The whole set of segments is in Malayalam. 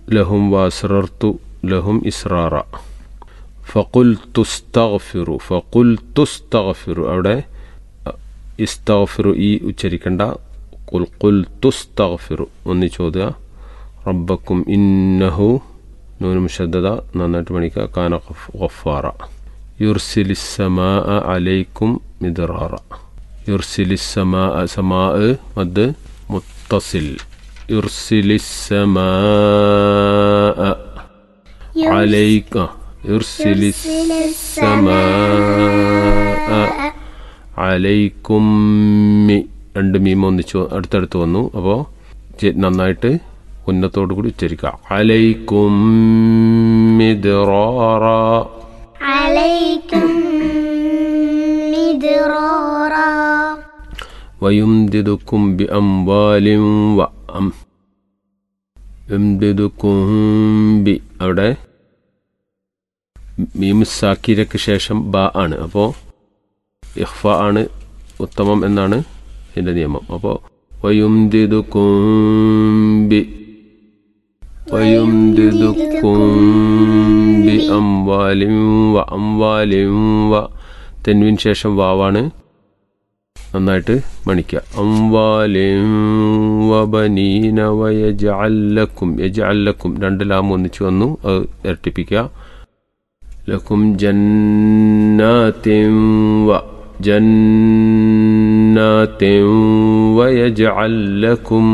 ലഹും വാസ്രർത്തു ലഹും ഇസ്രാറ ഫക്കുൽ തുസ്തഗ്ഫിറു ഫക്കുൽ തുസ്തഗ്ഫിറു അവിടെ ഇസ്തഗ്ഫിറു ഈ ഉച്ചരിക്കേണ്ട കുൽ കുൽ തുസ്തഗ്ഫിറു ഒന്ന് ചോദ്യ റബ്ബക്കും ഇന്നഹു നൂനും ശബ്ദത നന്നായിട്ട് മണിക്കുക കാന ഗഫാറ യുർസിലിസ്സമാ അലൈക്കും മിദ്റാറ യുർസിലിസ്സമാ സമാ മദ് മുത്തസിൽ യുർസിലിസ്സമാ عليك يرسل السماء عليكم മി- രണ്ട് മീം ഒന്നിച്ച് അടുത്തടുത്ത് വന്നു അപ്പോൾ നന്നായിട്ട് ഉന്നത്തോടു കൂടി ഉച്ചരിക്കുക അലൈക്കും മിദ്റാറ عليكم مدرارا ويمددكم بأموال وأم يمددكم ب അവിടെ മീം സാക്കിരക്ക് ശേഷം ബ ആണ് അപ്പോൾ ഇഹ്ഫ ആണ് ഉത്തമം എന്നാണ് ഇതിൻ്റെ നിയമം അപ്പോൾ വയുംദിദുക്കും ബി വയുംദിദുക്കും ബി അംവാലിം വ അംവാലിം വ തെൻവിന് ശേഷം വാവാണ് നന്നായിട്ട് മണിക്കുക അംവാലിം വബനീന വയജഅല്ലക്കും യജഅല്ലക്കും രണ്ട് ലാം ഒന്നിച്ച് വന്നു അത് ഇരട്ടിപ്പിക്കുക ലക്കും ജന്നാത്തിൻ വ ജന്നാത്തിൻ വയജഅല്ലക്കും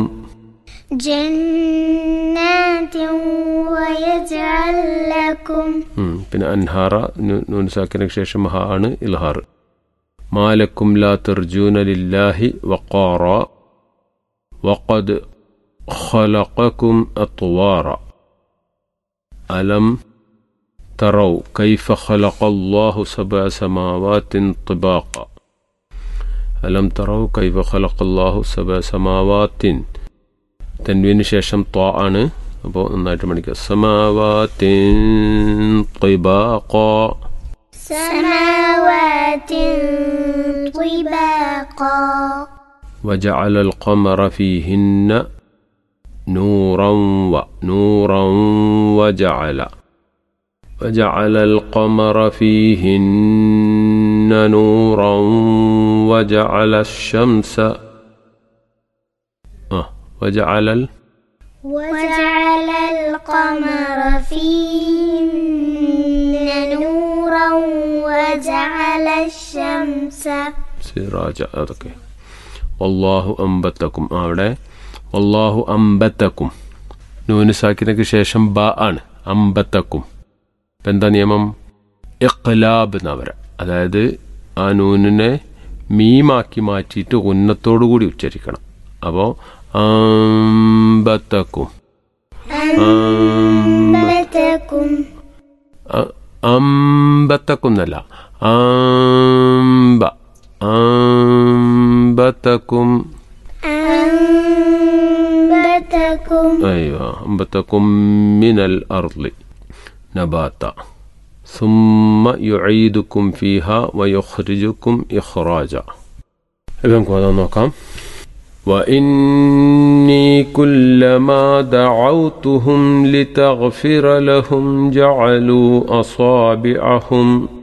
جنات ويجعل لكم ഉം, പിന്നെ അൻഹാറ നൂ- നൂൻ സാക്കിനു ശേഷം ഹ ആണ് ഇൽഹാർ മാലക്കും ലാ തർജൂന ലില്ലാഹി വഖാറ വഖദ് ഖലഖക്കും അത്വാറ അലം തറൗ കൈഫ ഖലഖ അല്ലാഹു സബഅ സമാവാത്തിൻ طباقا അലം തറൗ കൈഫ ഖലഖ അല്ലാഹു സബഅ സമാവാത്തിൻ തൻവീന് ശേഷം ത്വാ ആണ് അപ്പോൾ നന്നായിട്ട് മണിക്കുക സമാവാത്തിൻ طباقا سماوات طباقا وجعل القمر فيهن نورا ونورا وجعل وجعل القمر فيهن نورا وجعل الشمس آه وجعل ال وجعل القمر فيهن نورا وجعل الشمس സിറാജ അതൊക്കെ വല്ലാഹു അമ്പത്തക്കും അവിടെ വല്ലാഹു അമ്പത്തക്കും നൂന് സാക്കിനക്ക് ശേഷം ബ ആണ് അമ്പത്തക്കും ഇപ്പം എന്താ നിയമം ഇഖ്ലാബ് എന്നാ പറയാ അതായത് ആ നൂനിനെ മീമാക്കി മാറ്റിയിട്ട് ഉന്നത്തോടു കൂടി ഉച്ചരിക്കണം അപ്പോൾ അമ്പത്തക്കും أنبتكم അ- അമ്പത്തക്കും എന്നല്ല അമ്പ അമ്പത്തക്കും أنبتكم أيوة أنبتكم من الأرض نباتا ثم يعيدكم فيها ويخرجكم إخراجا إذن هذا نقام وإني كلما دعوتهم لتغفر لهم جعلوا أصابعهم